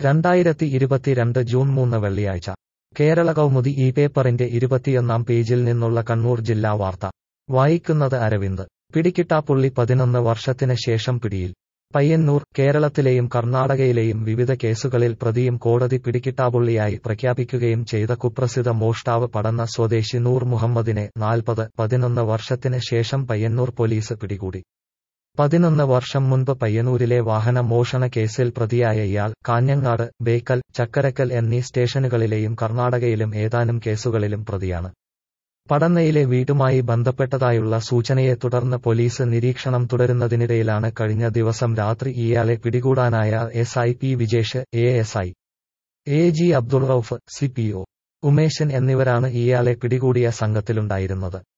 രണ്ടായിരത്തി ഇരുപത്തിരണ്ട് ജൂൺ മൂന്ന് വെള്ളിയാഴ്ച കേരള കൗമുദി ഈ പേപ്പറിന്റെ ഇരുപത്തിയൊന്നാം പേജിൽ നിന്നുള്ള കണ്ണൂർ ജില്ലാ വാർത്ത വായിക്കുന്നത് അരവിന്ദ് പിടികിട്ടാപ്പുള്ളി പതിനൊന്ന് വർഷത്തിന് ശേഷം പിടിയിൽ പയ്യന്നൂർ കേരളത്തിലെയും കർണാടകയിലെയും വിവിധ കേസുകളിൽ പ്രതിയും കോടതി പിടികിട്ടാപ്പുള്ളിയായി പ്രഖ്യാപിക്കുകയും ചെയ്ത കുപ്രസിദ്ധ മോഷ്ടാവ് പടന്ന സ്വദേശി നൂർ മുഹമ്മദിനെ നാൽപ്പത് പതിനൊന്ന് വർഷത്തിന് ശേഷം പയ്യന്നൂർ പോലീസ് പിടികൂടി പതിനൊന്ന് വർഷം മുൻപ് പയ്യന്നൂരിലെ വാഹന മോഷണ കേസിൽ പ്രതിയായ ഇയാൾ കാഞ്ഞങ്ങാട് ബേക്കൽ ചക്കരക്കൽ എന്നീ സ്റ്റേഷനുകളിലെയും കർണാടകയിലും ഏതാനും കേസുകളിലും പ്രതിയാണ് പടന്നയിലെ വീടുമായി ബന്ധപ്പെട്ടതായുള്ള സൂചനയെ തുടർന്ന് പോലീസ് നിരീക്ഷണം തുടരുന്നതിനിടയിലാണ് കഴിഞ്ഞ ദിവസം രാത്രി ഇയാളെ പിടികൂടാനായ S I P Vijesh A S I A G Abdul Rauf C P O Umeshan എന്നിവരാണ് ഇയാളെ പിടികൂടിയ സംഘത്തിലുണ്ടായിരുന്നത്